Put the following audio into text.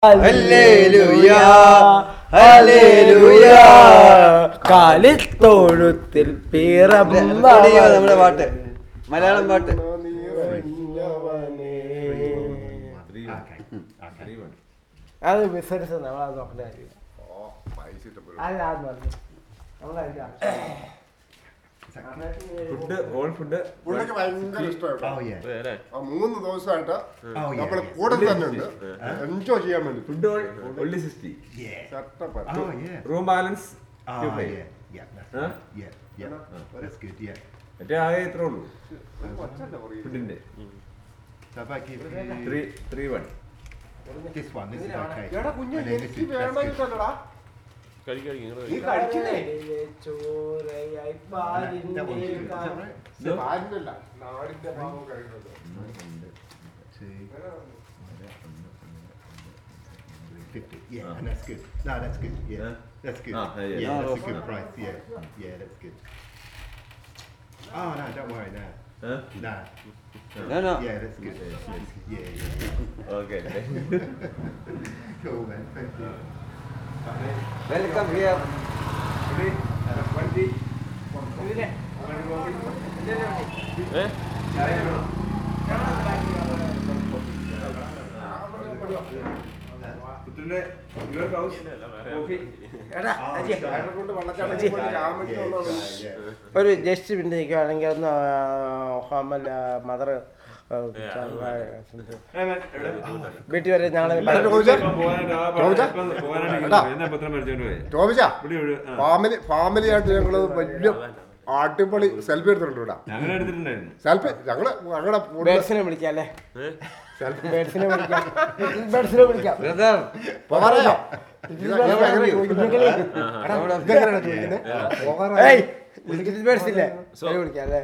Hallelujah, hallelujah. കാലിത്തൊഴുത്തിൽ പിറന്ന അടിയോ നമ്മുടെ പാട്ട് മലയാളം പാട്ട് അത് ബിസിനസ് നമ്മളത് നോക്കേണ്ട കാര്യം അല്ല അത് മതി നമ്മളതിന്റെ ഫുഡ് ഓൾ ഫുഡ് പുള്ളിക്ക് ഭയങ്കര ഇഷ്ടമാണ് Oh yeah. ആ മൂന്ന് ദിവസമായിട്ട് Oh, yeah. നമ്മൾ കൂടെ തന്നെ ഉണ്ട് എൻജോയ് ചെയ്യാൻ വേണ്ടി ഫുഡ് ഓൾ ഒള്ളി sixty Yeah. Setup Oh yeah. Room balance Oh yeah. Yeah. That's Huh? good. Yeah. Yeah. That's good. Yeah. മറ്റേ ആകെ ഇത്രേ ഉള്ളൂ ഫുഡിന്റെ So if I give three you three one this one, this is okay. എടാ കുഞ്ഞ് And then this എനിക്ക് is that's good. വേണമെങ്കിലല്ലടാ നീ കഴിച്ചില്ലേ ചോരയായി That one's good. Is that right? പാലിനല്ല നാടിന്റെ ഭാഗം കഴിക്കുന്നത് Two. Fifty. Yeah, and that's good. No, that's good. Yeah, Huh? that's good. Ah, yeah, yeah. yeah, No, that's a no, good no. price. Yeah, yeah, that's good. Oh no, don't worry. No, no. No, no. Yeah, that's good. Yeah, yeah. Okay Cool, man. Thank you. Welcome here പുത്രന്റെ your house coffee എടാ അജി, വയറിനെ കൊണ്ട് വെള്ളച്ചാട്ടത്തിൽ പോയി രാമയ്ക്ക് Yeah, വന്നതാണ്. yeah, yeah. ഒരു just പിന്നെ നിൽക്കുകയാണെങ്കിൽ ഒന്ന് ഹോമൽ മദർ വീട്ടിൽ വരെ ഞങ്ങൾ എന്നാ പത്രം മേടിച്ചോണ്ട് പോയി ടോമിച്ചാ ഇവിടെ ഇവിടെ ആ. ഫാമിലി ഫാമിലി ആയിട്ട് ഞങ്ങള് വലിയ അടിപൊളി സെൽഫി എടുത്തിട്ടുണ്ട് ഇവിടെ ഞങ്ങൾ എടുത്തിട്ടുണ്ടായിരുന്നു സെൽഫി ഞങ്ങള് ഞങ്ങളുടെ ബേഡ്സിനെ വിളിക്കാം അല്ലേ ബേഡ്സിനെ വിളിക്കാം ബേഡ്സിനെ വിളിക്കാം ബ്രദർ പോകാറായോ ഏയ് ബേഡ്സ് ഇല്ലേ വിളിക്കാം അല്ലേ